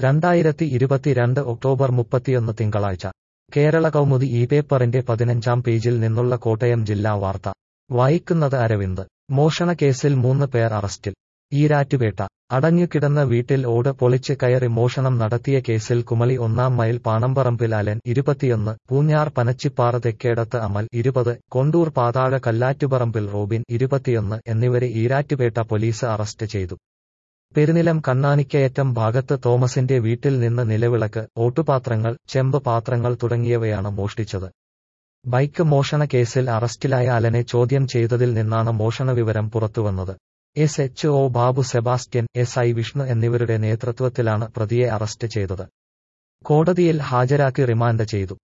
രണ്ടായിരത്തി ഇരുപത്തിരണ്ട് ഒക്ടോബർ മുപ്പത്തിയൊന്ന് തിങ്കളാഴ്ച കേരള കൗമുദി ഈ പേപ്പറിന്റെ പതിനഞ്ചാം പേജിൽ നിന്നുള്ള കോട്ടയം ജില്ലാ വാർത്ത വായിക്കുന്നത് അരവിന്ദ് മോഷണക്കേസിൽ മൂന്ന് പേർ അറസ്റ്റിൽ ഈരാറ്റുപേട്ട അടഞ്ഞുകിടന്ന വീട്ടിൽ ഓട് പൊളിച്ച് കയറി മോഷണം നടത്തിയ കേസിൽ കുമളി ഒന്നാം മൈൽ പാണമ്പറമ്പിൽ അലൻ ഇരുപത്തിയൊന്ന് പൂഞ്ഞാർ പനച്ചിപ്പാറ തെക്കേടത്ത് അമൽ ഇരുപത് കൊണ്ടൂർ പാതാഴ കല്ലാറ്റുപറമ്പിൽ റോബിൻ ഇരുപത്തിയൊന്ന് എന്നിവരെ ഈരാറ്റുപേട്ട പോലീസ് അറസ്റ്റ് ചെയ്തു പെരുനിലം കണ്ണാനിക്കയറ്റം ഭാഗത്ത് തോമസിന്റെ വീട്ടിൽ നിന്ന് നിലവിളക്ക് ഓട്ടുപാത്രങ്ങൾ ചെമ്പ് പാത്രങ്ങൾ തുടങ്ങിയവയാണ് മോഷ്ടിച്ചത് ബൈക്ക് മോഷണ കേസിൽ അറസ്റ്റിലായ അലനെ ചോദ്യം ചെയ്തതിൽ നിന്നാണ് മോഷണ വിവരം പുറത്തുവന്നത് S H O Babu Sebastian S I Vishnu എന്നിവരുടെ നേതൃത്വത്തിലാണ് പ്രതിയെ അറസ്റ്റ് ചെയ്തത് കോടതിയിൽ ഹാജരാക്കി റിമാൻഡ് ചെയ്തു